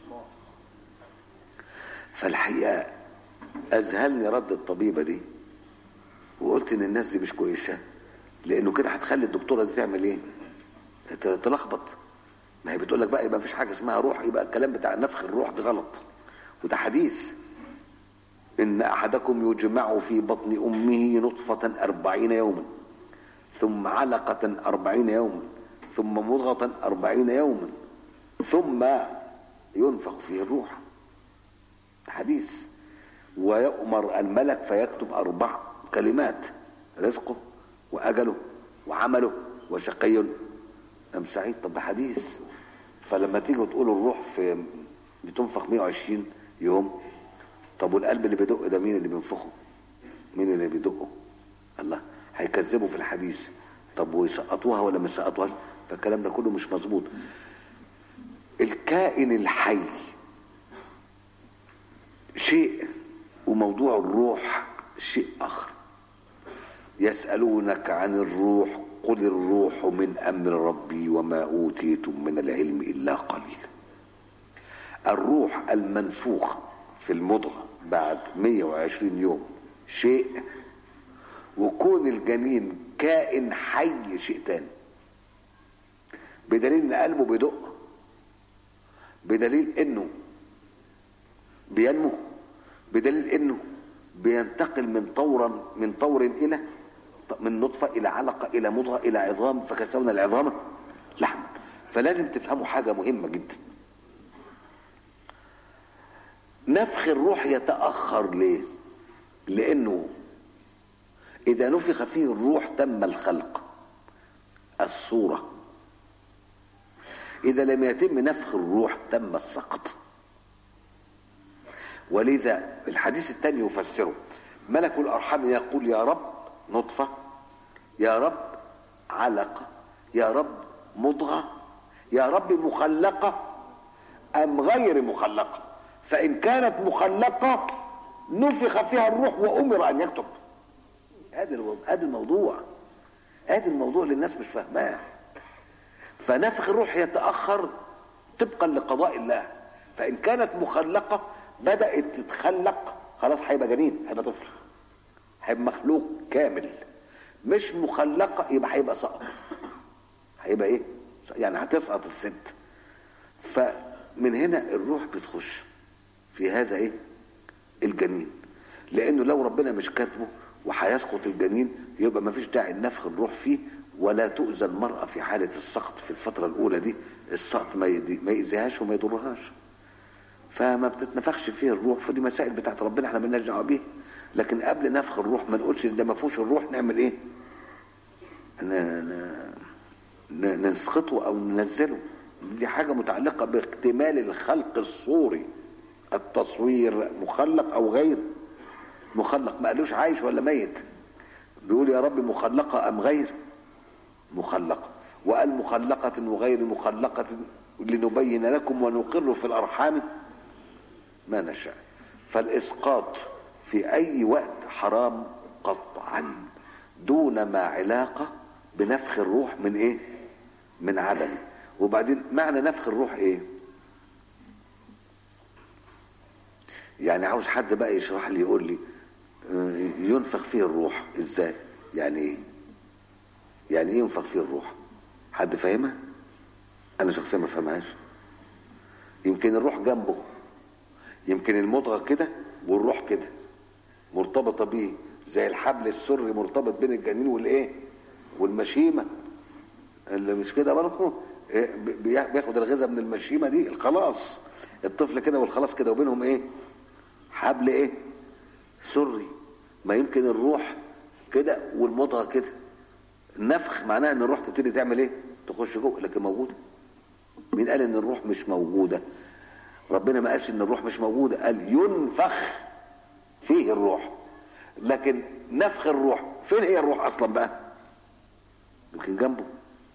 فالحقيقه اذهلني رد الطبيبه دي وقلت ان الناس دي مش كويسه لانه كده هتخلي الدكتوره دي تعمل ايه ت- تلخبط ما هي بتقول لك بقى يبقى مفيش حاجه اسمها روح يبقى الكلام بتاع نفخ الروح ده غلط وده حديث ان احدكم يجمع في بطن امه نطفه أربعين يوما ثم علقة أربعين يوما ثم مضغة أربعين يوما ثم ينفخ فيه الروح حديث ويؤمر الملك فيكتب أربع كلمات رزقه وأجله وعمله وشقي أم سعيد طب ده حديث فلما تيجوا تقولوا الروح في بتنفخ 120 يوم طب والقلب اللي بيدق ده مين اللي بينفخه مين اللي بيدقه الله هيكذبوا في الحديث طب ويسقطوها ولا ما يسقطوهاش فالكلام ده كله مش مظبوط الكائن الحي شيء وموضوع الروح شيء اخر يسألونك عن الروح قل الروح من أمر ربي وما أوتيتم من العلم إلا قليل الروح المنفوخ في المضغة بعد 120 يوم شيء وكون الجنين كائن حي شيء تاني بدليل ان قلبه بيدق بدليل انه بينمو بدليل انه بينتقل من طورا من طور الى من نطفة إلى علقة إلى مضغة إلى عظام فكسونا العظام لحما فلازم تفهموا حاجة مهمة جدا نفخ الروح يتأخر ليه لأنه إذا نفخ فيه الروح تم الخلق الصورة إذا لم يتم نفخ الروح تم السقط ولذا الحديث الثاني يفسره ملك الأرحام يقول يا رب نطفة يا رب علقة يا رب مضغة يا رب مخلقة أم غير مخلقة فإن كانت مخلقة نفخ فيها الروح وأمر أن يكتب هذا هذا الموضوع هذا الموضوع اللي الناس مش فاهماه فنفخ الروح يتأخر طبقا لقضاء الله فإن كانت مخلقة بدأت تتخلق خلاص هيبقى جنين هيبقى طفل هيبقى مخلوق كامل مش مخلقة يبقى هيبقى سقط هيبقى ايه يعني هتسقط الست فمن هنا الروح بتخش في هذا ايه الجنين لانه لو ربنا مش كاتبه وهيسقط الجنين يبقى ما فيش داعي نفخ الروح فيه ولا تؤذى المرأة في حالة السقط في الفترة الأولى دي السقط ما يدي ما يأذيهاش وما يضرهاش فما بتتنفخش فيه الروح فدي مسائل بتاعت ربنا احنا مالناش دعوه بيها لكن قبل نفخ الروح ما نقولش ده ما فيهوش الروح نعمل ايه؟ ن- ن- ن- نسقطه او ننزله دي حاجه متعلقه باكتمال الخلق الصوري التصوير مخلق او غير مخلق ما قالوش عايش ولا ميت بيقول يا رب مخلقه ام غير مخلقه وقال مخلقه وغير مخلقه لنبين لكم ونقر في الارحام ما نشاء فالاسقاط في اي وقت حرام قطعا دون ما علاقه بنفخ الروح من ايه من عدم وبعدين معنى نفخ الروح ايه يعني عاوز حد بقى يشرح لي يقول لي آه، ينفخ فيه الروح ازاي يعني ايه يعني ايه ينفخ فيه الروح حد فاهمها انا شخصيا ما فهمهاش يمكن الروح جنبه يمكن المضغه كده والروح كده مرتبطه بيه زي الحبل السري مرتبط بين الجنين والايه والمشيمه اللي مش كده برضه إيه، بي- بي- بياخد الغذاء من المشيمه دي الخلاص الطفل كده والخلاص كده وبينهم ايه حبل ايه سري ما يمكن الروح كده والمضغه كده النفخ معناه ان الروح تبتدي تعمل ايه تخش جوه لكن موجوده مين قال ان الروح مش موجوده ربنا ما قالش ان الروح مش موجوده قال ينفخ فيه الروح لكن نفخ الروح فين هي الروح اصلا بقى يمكن جنبه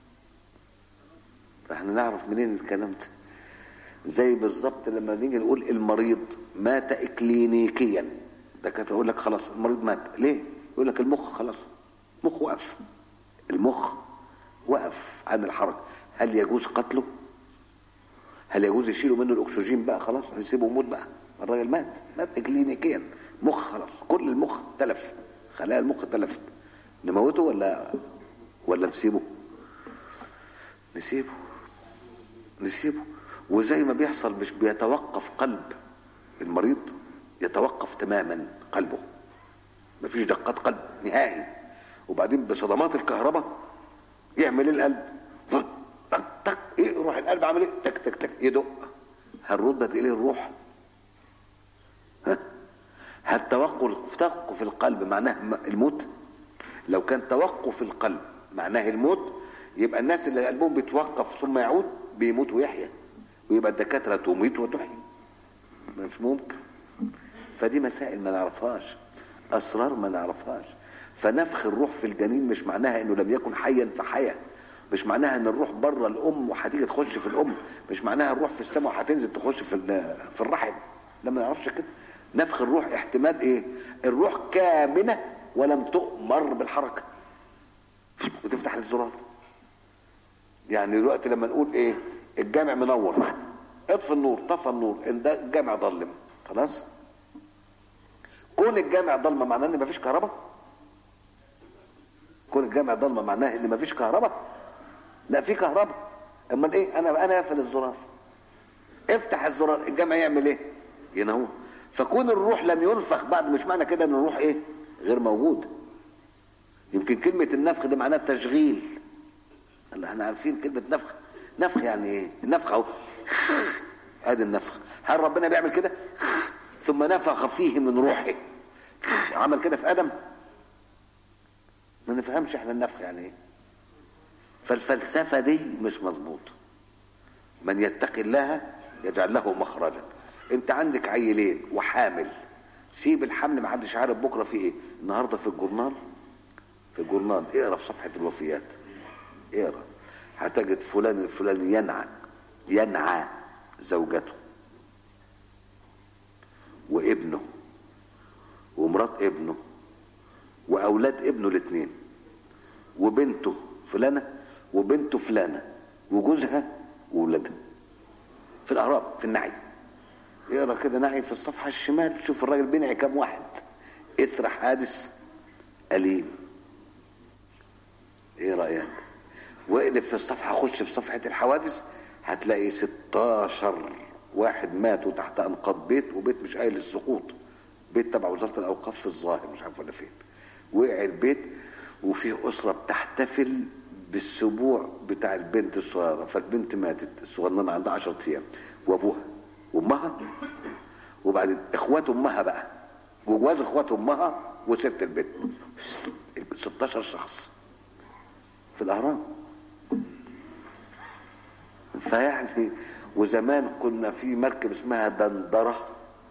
فاحنا نعرف منين الكلام ده زي بالظبط لما نيجي نقول المريض مات اكلينيكيا ده كانت يقول لك خلاص المريض مات ليه يقول لك المخ خلاص مخ وقف المخ وقف عن الحركه هل يجوز قتله هل يجوز يشيلوا منه الاكسجين بقى خلاص يسيبه يموت بقى الراجل مات مات كلينيكيا مخ خلاص كل المخ تلف خلايا المخ تلفت نموته ولا ولا نسيبه نسيبه نسيبه وزي ما بيحصل مش بيتوقف قلب المريض يتوقف تماما قلبه مفيش دقات قلب نهائي وبعدين بصدمات الكهرباء يعمل ايه القلب طق طق طق ايه يروح القلب عامل ايه تك تك تك يدق هل ردت اليه الروح ها هل توقف توقف القلب معناه م- الموت لو كان توقف القلب معناه الموت يبقى الناس اللي قلبهم بيتوقف ثم يعود بيموت ويحيا ويبقى الدكاتره تميت وتحيي مش ممكن فدي مسائل ما نعرفهاش اسرار ما نعرفهاش فنفخ الروح في الجنين مش معناها انه لم يكن حيا فحيا مش معناها ان الروح بره الام وهتيجي تخش في الام مش معناها الروح في السماء وهتنزل تخش في ال- في الرحم لا ما نعرفش كده نفخ الروح احتمال ايه الروح كامنه ولم تؤمر بالحركه وتفتح الزرار يعني دلوقتي لما نقول ايه الجامع منور اطفي النور طفى النور ان ده الجامع ضلم خلاص كون الجامع ضلمه معناه ان مفيش كهرباء كون الجامع ضلمه معناه ان مفيش كهرباء لا في كهرباء امال ايه انا انا اقفل الزرار افتح الزرار الجامع يعمل ايه ينور فكون الروح لم ينفخ بعد مش معنى كده ان الروح ايه غير موجود يمكن كلمة النفخ دي معناها التشغيل هلا احنا عارفين كلمة نفخ نفخ يعني ايه النفخ اهو ادي النفخ هل ربنا بيعمل كده ثم نفخ فيه من روحه عمل كده في ادم ما نفهمش احنا النفخ يعني ايه فالفلسفة دي مش مظبوط من يتقي الله يجعل له مخرجا انت عندك عيلين وحامل سيب الحمل محدش عارف بكره في ايه النهارده في الجورنال في الجورنال اقرا في صفحه الوفيات اقرا هتجد فلان الفلاني ينعى ينعى زوجته وابنه ومرات ابنه واولاد ابنه الاثنين وبنته فلانه وبنته فلانه وجوزها وولادها في الاهرام في النعي اقرا كده نعي في الصفحه الشمال شوف الراجل بينعي كام واحد اثر حادث اليم ايه رايك واقلب في الصفحة خش في صفحة الحوادث هتلاقي 16 واحد ماتوا تحت انقاض بيت وبيت مش قايل السقوط بيت تبع وزارة الاوقاف في الظاهر مش عارف ولا فين وقع البيت وفي اسرة بتحتفل بالسبوع بتاع البنت الصغيرة فالبنت ماتت الصغننة عندها 10 ايام وابوها وامها وبعدين اخوات امها بقى وجواز اخوات امها وست البنت 16 شخص في الاهرام فيعني وزمان كنا في مركب اسمها دندرة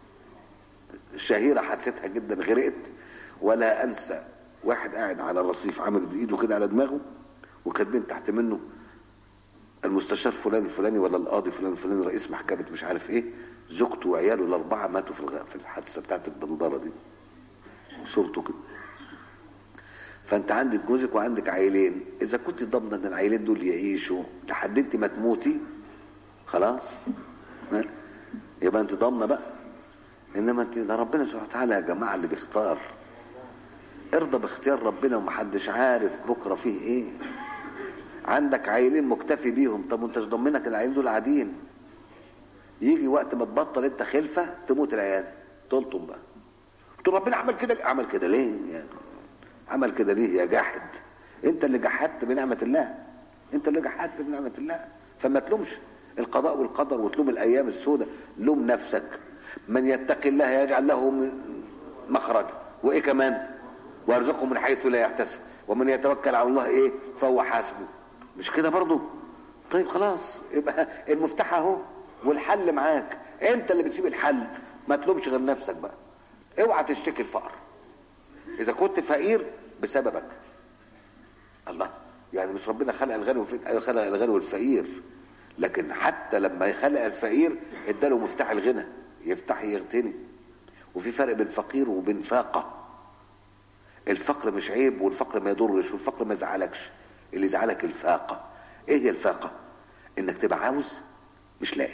شهيرة حادثتها جدا غرقت ولا انسى واحد قاعد على الرصيف عامل ايده كده على دماغه وكاتبين تحت منه المستشار فلان الفلاني ولا القاضي فلان الفلاني رئيس محكمة مش عارف ايه زوجته وعياله الاربعة ماتوا في الغ... في الحادثة بتاعت الدندرة دي صورته كده فانت عندك جوزك وعندك عيلين اذا كنت ضامنه ان العيلين دول يعيشوا لحد انت ما تموتي خلاص يبقى انت ضامنه بقى انما انت ده ربنا سبحانه وتعالى يا جماعه اللي بيختار ارضى باختيار ربنا ومحدش عارف بكره فيه ايه عندك عيلين مكتفي بيهم طب وانت مش ضامنك العيلين دول قاعدين يجي وقت ما تبطل انت خلفه تموت العيال تلطم بقى تقول ربنا عمل كده عمل كده ليه يعني عمل كده ليه يا جاحد انت اللي جحدت بنعمة الله انت اللي جحدت بنعمة الله فما تلومش القضاء والقدر وتلوم الايام السوداء لوم نفسك من يتق الله يجعل له من مخرجا وايه كمان ويرزقه من حيث لا يحتسب ومن يتوكل على الله ايه فهو حاسبه مش كده برضه طيب خلاص يبقى المفتاح اهو والحل معاك انت اللي بتسيب الحل ما تلومش غير نفسك بقى اوعى تشتكي الفقر اذا كنت فقير بسببك الله يعني مش ربنا خلق الغني والفقير ايوه خلق الغني والفقير لكن حتى لما يخلق الفقير اداله مفتاح الغنى يفتح يغتني وفي فرق بين فقير وبين فاقة الفقر مش عيب والفقر ما يضرش والفقر ما يزعلكش اللي يزعلك الفاقة ايه هي الفاقة انك تبقى عاوز مش لاقي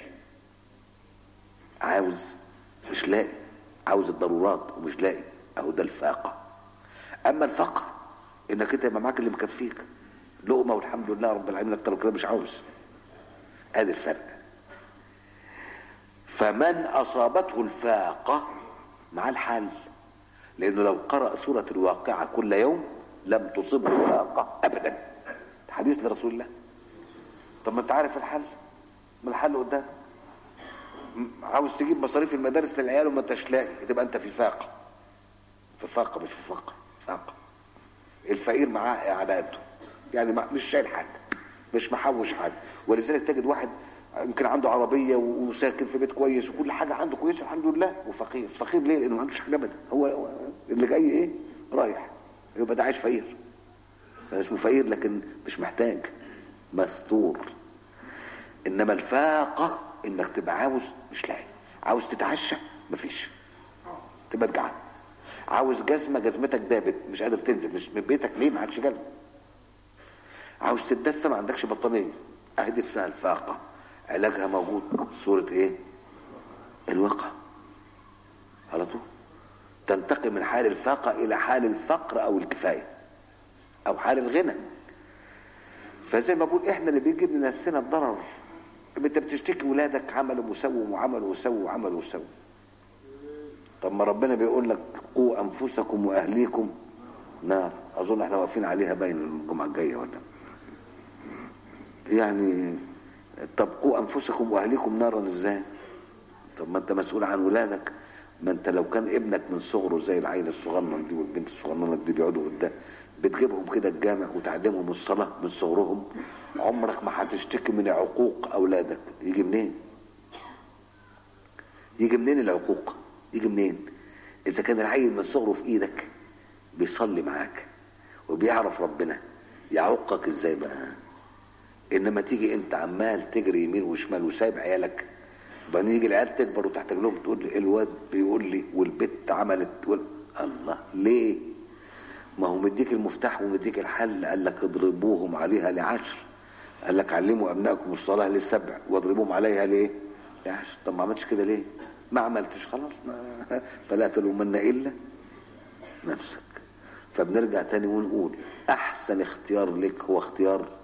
عاوز مش لاقي عاوز الضرورات ومش لاقي اهو ده الفاقة اما الفقر انك انت يبقى معاك اللي مكفيك لقمة والحمد لله رب العالمين اكتر من كده مش عاوز ادي الفرق فمن اصابته الفاقة مع الحل لانه لو قرأ سورة الواقعة كل يوم لم تصبه فاقة ابدا حديث لرسول الله طب ما انت عارف الحل ما الحل قدام عاوز تجيب مصاريف المدارس للعيال وما انتش لاقي تبقى انت في فاقة في فاقة مش في فقر فاقة الفقير معاه على قده يعني مش شايل حاجة مش محوش حاجة ولذلك تجد واحد يمكن عنده عربية وساكن في بيت كويس وكل حاجة عنده كويسة الحمد لله وفقير فقير ليه لانه ما عندوش حاجة ابدا هو اللي جاي ايه رايح يبقى ده عايش فقير اسمه فقير لكن مش محتاج مستور انما الفاقة انك تبقى عاوز مش لاقي عاوز تتعشى مفيش تبقى جعان عاوز جزمه جزمتك دابت مش قادر تنزل مش من بيتك ليه ما عادش جزمه عاوز تتدفى ما عندكش بطانيه اهدي اسمها الفاقه علاجها موجود صوره ايه الوقع على طول تنتقل من حال الفاقه الى حال الفقر او الكفايه او حال الغنى فزي ما بقول احنا اللي بيجيب لنفسنا الضرر انت بتشتكي ولادك عملوا وسووا وعملوا وسووا وعملوا وسووا طب ما ربنا بيقول لك قوا انفسكم واهليكم نار اظن احنا واقفين عليها باين الجمعه الجايه ولا يعني طب قوا انفسكم واهليكم نارا ازاي طب ما انت مسؤول عن ولادك ما انت لو كان ابنك من صغره زي العيل الصغنن دي والبنت الصغننه دي بيقعدوا قدام بتجيبهم كده الجامع وتعلمهم الصلاه من صغرهم عمرك ما هتشتكي من عقوق اولادك يجي منين يجي منين العقوق يجي منين اذا كان العيل من صغره في ايدك بيصلي معاك وبيعرف ربنا يعقك ازاي بقى انما تيجي انت عمال تجري يمين وشمال وسايب عيالك وبعدين يجي العيال تكبر وتحت رجلهم تقول لي الواد بيقول لي والبت عملت وال... الله ليه ما هو مديك المفتاح ومديك الحل قال لك اضربوهم عليها لعشر قال لك علموا ابنائكم الصلاه للسبع واضربوهم عليها ليه لعشر طب ما عملتش كده ليه ما عملتش خلاص ما فلا تلومن الا نفسك فبنرجع تاني ونقول احسن اختيار لك هو اختيار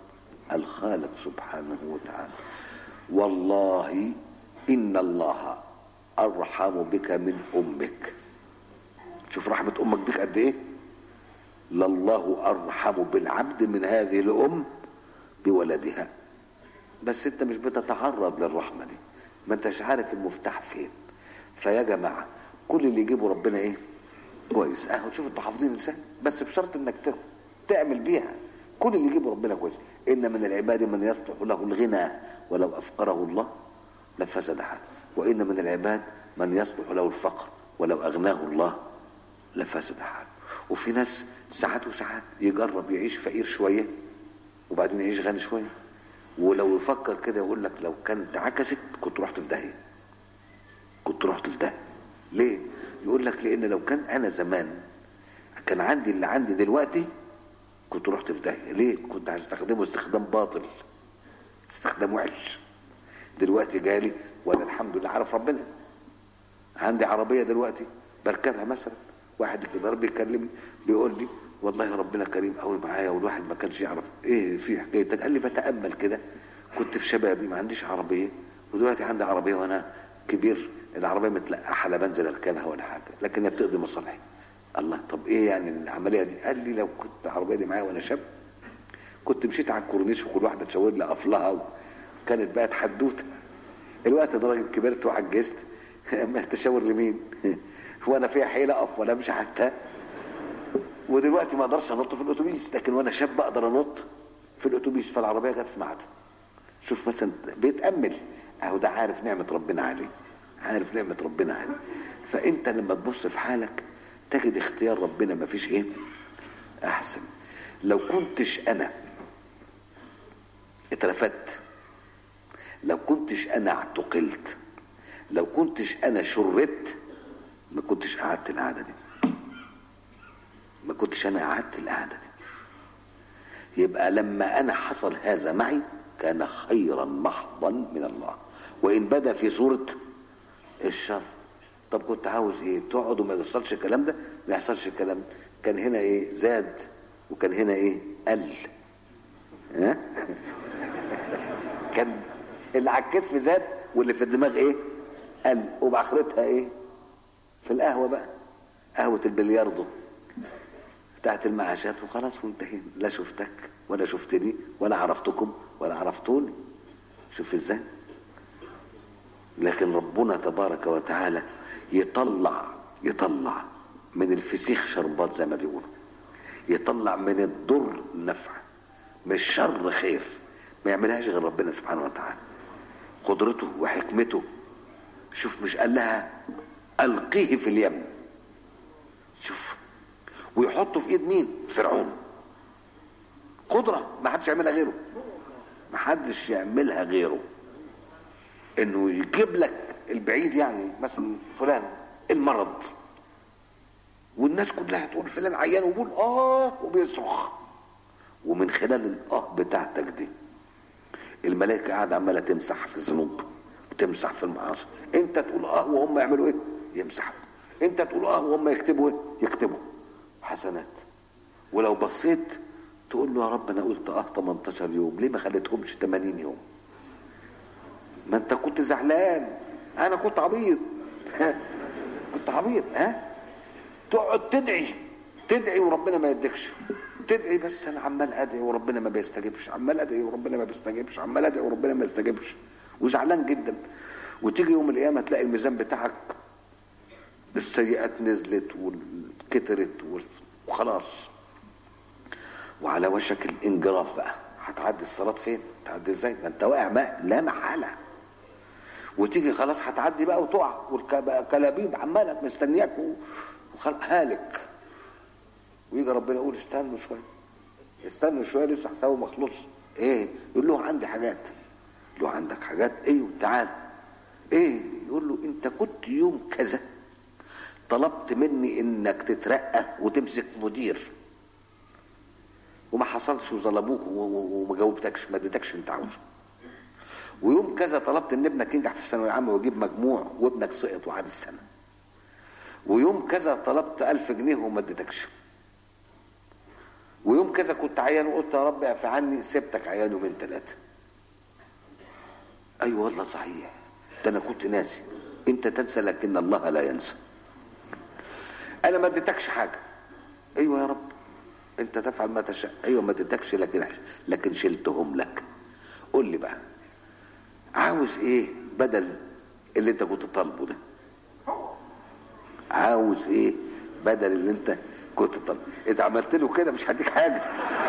الخالق سبحانه وتعالى والله إن الله أرحم بك من أمك شوف رحمة أمك بك قد إيه لله أرحم بالعبد من هذه الأم بولدها بس أنت مش بتتعرض للرحمة دي ما أنتش عارف المفتاح فين فيا جماعة كل اللي يجيبه ربنا إيه كويس أهو شوف أنتوا حافظين إزاي بس بشرط إنك ت- تعمل بيها كل اللي يجيبه ربنا كويس إن من العباد من يصلح له الغنى ولو أفقره الله لفسد حاله وإن من العباد من يصلح له الفقر ولو أغناه الله لفسد حاله وفي ناس ساعات وساعات يجرب يعيش فقير شوية وبعدين يعيش غني شوية ولو يفكر كده يقول لك لو كانت عكست كنت رحت في داهية كنت رحت في داهية ليه؟ يقول لك لأن لو كان أنا زمان كان عندي اللي عندي دلوقتي كنت رحت في داهية ليه؟ كنت هستخدمه استخدام باطل استخدام وحش دلوقتي جالي ولا الحمد لله عارف ربنا عندي عربية دلوقتي بركبها مثلا واحد كده بيكلمني بيقول لي والله ربنا كريم قوي معايا والواحد ما كانش يعرف ايه في حكايتك قال لي بتامل كده كنت في شبابي ما عنديش عربيه ودلوقتي عندي عربيه وانا كبير العربيه متلقحه لا بنزل اركنها ولا حاجه لكن هي بتقضي مصالحي الله طب ايه يعني العمليه دي قال لي لو كنت العربيه دي معايا وانا شاب كنت مشيت على الكورنيش وكل واحده تشاور لي قفلها وكانت بقت حدوته الوقت ده راجل كبرت وعجزت ما تشاور لمين وانا فيها حيله اقف ولا امشي حتى ودلوقتي ما اقدرش انط في الاتوبيس لكن وانا شاب اقدر انط في الاتوبيس فالعربيه جت في ميعادها شوف مثلا بيتامل اهو ده عارف نعمه ربنا عليه عارف نعمه ربنا عليه فانت لما تبص في حالك تجد اختيار ربنا ما فيش ايه احسن لو كنتش انا اترفدت لو كنتش انا اعتقلت لو كنتش انا شردت ما كنتش قعدت القعده دي ما كنتش انا قعدت القعده دي يبقى لما انا حصل هذا معي كان خيرا محضا من الله وان بدا في صوره الشر طب كنت عاوز ايه تقعد وما يحصلش الكلام ده ما يحصلش الكلام ده كان هنا ايه زاد وكان هنا ايه قل ها كان اللي على الكتف زاد واللي في الدماغ ايه قل وباخرتها ايه في القهوه بقى قهوه البلياردو بتاعت المعاشات وخلاص وانتهينا لا شفتك ولا شفتني ولا عرفتكم ولا عرفتوني شوف ازاي لكن ربنا تبارك وتعالى يطلع يطلع من الفسيخ شربات زي ما بيقولوا يطلع من الضر نفع من الشر خير ما يعملهاش غير ربنا سبحانه وتعالى قدرته وحكمته شوف مش قال لها القيه في اليم شوف ويحطه في ايد مين فرعون قدرة ما حدش يعملها غيره ما حدش يعملها غيره انه يجيب لك البعيد يعني مثلا فلان المرض والناس كلها تقول فلان عيان ويقول اه وبيصرخ ومن خلال الاه بتاعتك دي الملائكه قاعده عماله تمسح في الذنوب وتمسح في المعاصي انت تقول اه وهم يعملوا ايه يمسحوا انت تقول اه وهم يكتبوا ايه يكتبوا حسنات ولو بصيت تقول له يا رب انا قلت اه 18 يوم ليه ما خليتهمش 80 يوم ما انت كنت زعلان انا كنت عبيط كنت عبيط ها تقعد تدعي تدعي وربنا ما يديكش تدعي بس انا عمال ادعي وربنا ما بيستجيبش عمال ادعي وربنا ما بيستجيبش عمال ادعي وربنا ما بيستجيبش وزعلان جدا وتيجي يوم القيامه تلاقي الميزان بتاعك السيئات نزلت وكترت وخلاص وعلى وشك الانجراف بقى هتعدي الصراط فين تعدي ازاي ده انت واقع بقى لا محاله وتيجي خلاص هتعدي بقى وتقع والكلابيب عماله مستنياك هالك ويجي ربنا يقول استنوا شويه استنوا شويه لسه حسابه مخلص ايه يقول له عندي حاجات يقول له عندك حاجات ايه تعال ايه يقول له انت كنت يوم كذا طلبت مني انك تترقى وتمسك مدير وما حصلش وظلموك وما جاوبتكش ما اديتكش انت عاوزه ويوم كذا طلبت ان ابنك ينجح في الثانويه العامه ويجيب مجموع وابنك سقط وعاد السنه ويوم كذا طلبت ألف جنيه وما اديتكش ويوم كذا كنت عيان وقلت يا رب اعفي عني سبتك عيان يومين ثلاثه ايوه والله صحيح ده انا كنت ناسي انت تنسى لكن الله لا ينسى انا ما اديتكش حاجه ايوه يا رب انت تفعل ما تشاء ايوه ما اديتكش لكن لكن شلتهم لك قول لي بقى عاوز ايه بدل اللي انت كنت طالبه ده عاوز ايه بدل اللي انت كنت طالبه اذا عملت له كده مش هديك حاجه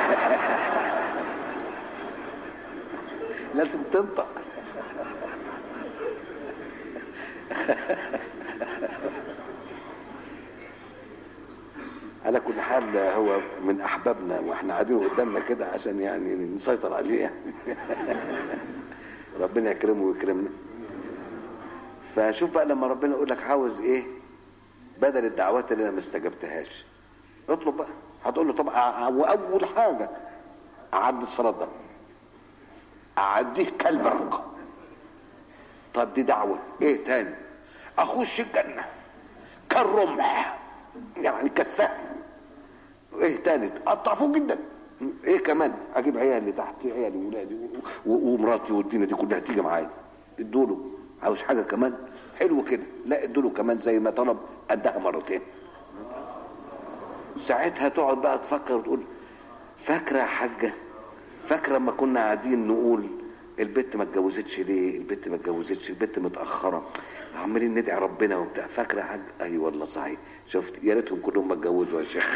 لازم تنطق على كل حال هو من احبابنا واحنا قاعدين قدامنا كده عشان يعني نسيطر عليه يعني ربنا يكرمه ويكرمنا فشوف بقى لما ربنا يقول لك عاوز ايه بدل الدعوات اللي انا ما استجبتهاش اطلب بقى هتقول له طب واول حاجه اعد الصلاه ده اعديه كالبرق طب دي دعوه ايه تاني اخش الجنه كالرمح يعني كالسهم ايه تاني اقطع فوق جدا ايه كمان اجيب عيالي تحت عيالي وولادي ومراتي والدنيا دي كلها تيجي معايا ادوله عاوز حاجه كمان حلو كده لا ادوله كمان زي ما طلب قدها مرتين ساعتها تقعد بقى تفكر وتقول فاكره يا حاجه فاكره لما كنا قاعدين نقول البت ما اتجوزتش ليه البت ما اتجوزتش البت متاخره عمالين ندعي ربنا وبتاع فاكره يا حاج اي أيوة والله صحيح شفت يا ريتهم كلهم ما اتجوزوا يا شيخ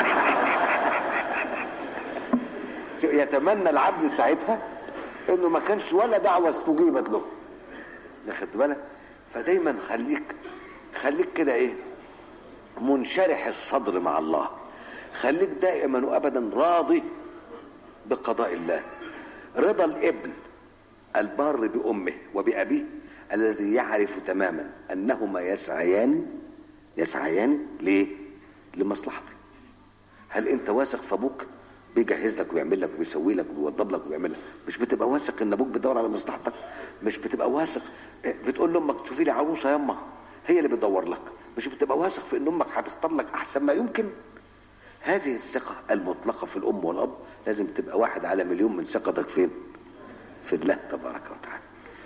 يتمنى العبد ساعتها انه ما كانش ولا دعوه استجيبت له خدت بالك فدايما خليك خليك كده ايه منشرح الصدر مع الله خليك دائما وابدا راضي بقضاء الله رضا الابن البار بامه وبابيه الذي يعرف تماما انهما يسعيان يسعيان ليه لمصلحتي هل انت واثق في ابوك بيجهز لك ويعمل لك ويسوي لك ويوضب لك ويعمل لك مش بتبقى واثق ان ابوك بيدور على مصلحتك مش بتبقى واثق بتقول لامك شوفي لي عروسه يما هي اللي بتدور لك مش بتبقى واثق في ان امك هتختار لك احسن ما يمكن هذه الثقه المطلقه في الام والاب لازم تبقى واحد على مليون من ثقتك فين في الله تبارك وتعالى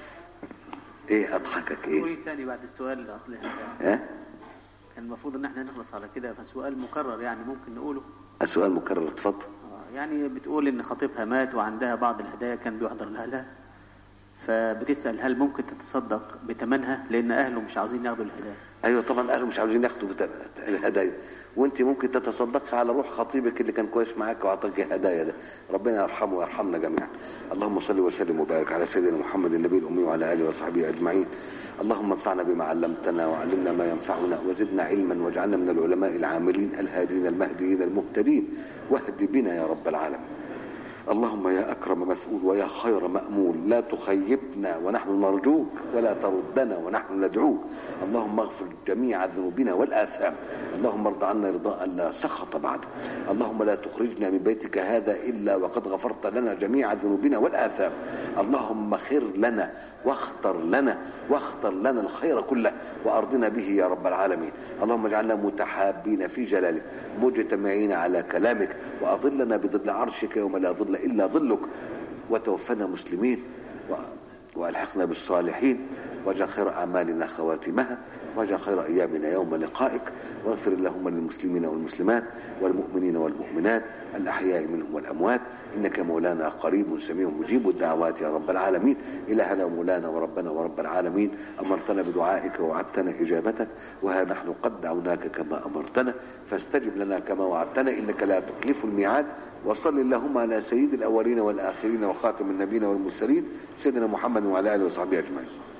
ايه اضحكك ايه قولي تاني بعد السؤال اللي اصل ها كان المفروض ان احنا نخلص على كده فسؤال مكرر يعني ممكن نقوله السؤال مكرر اتفضل آه، يعني بتقول ان خطيبها مات وعندها بعض الهدايا كان بيحضر لاهلها فبتسال هل ممكن تتصدق بثمنها لان اهله مش عاوزين ياخدوا الهدايا ايوه طبعا اهله مش عاوزين ياخدوا بتا- الهدايا وانت ممكن تتصدقي على روح خطيبك اللي كان كويس معاك واعطاك هدايا ده ربنا يرحمه ويرحمنا جميعا اللهم صل وسلم وبارك على سيدنا محمد النبي الامي وعلى اله وصحبه اجمعين اللهم انفعنا بما علمتنا وعلمنا ما ينفعنا وزدنا علما واجعلنا من العلماء العاملين الهادين المهديين المهتدين واهد بنا يا رب العالمين اللهم يا أكرم مسؤول ويا خير مأمول لا تخيبنا ونحن نرجوك ولا تردنا ونحن ندعوك اللهم اغفر جميع ذنوبنا والآثام اللهم ارض عنا رضاء لا سخط بعده اللهم لا تخرجنا من بيتك هذا إلا وقد غفرت لنا جميع ذنوبنا والآثام اللهم خر لنا واختر لنا واختر لنا الخير كله وأرضنا به يا رب العالمين اللهم اجعلنا متحابين في جلالك مجتمعين على كلامك وأظلنا بظل عرشك يوم لا ظل إلا ظلك وتوفنا مسلمين و... والحقنا بالصالحين واجعل خير اعمالنا خواتمها واجعل خير ايامنا يوم لقائك واغفر اللهم للمسلمين والمسلمات والمؤمنين والمؤمنات الاحياء منهم والاموات انك مولانا قريب سميع مجيب الدعوات يا رب العالمين الهنا ومولانا وربنا ورب العالمين امرتنا بدعائك ووعدتنا اجابتك وها نحن قد دعوناك كما امرتنا فاستجب لنا كما وعدتنا انك لا تخلف الميعاد وصل اللهم على سيد الاولين والاخرين وخاتم النبيين والمرسلين سيدنا محمد وعلى اله وصحبه اجمعين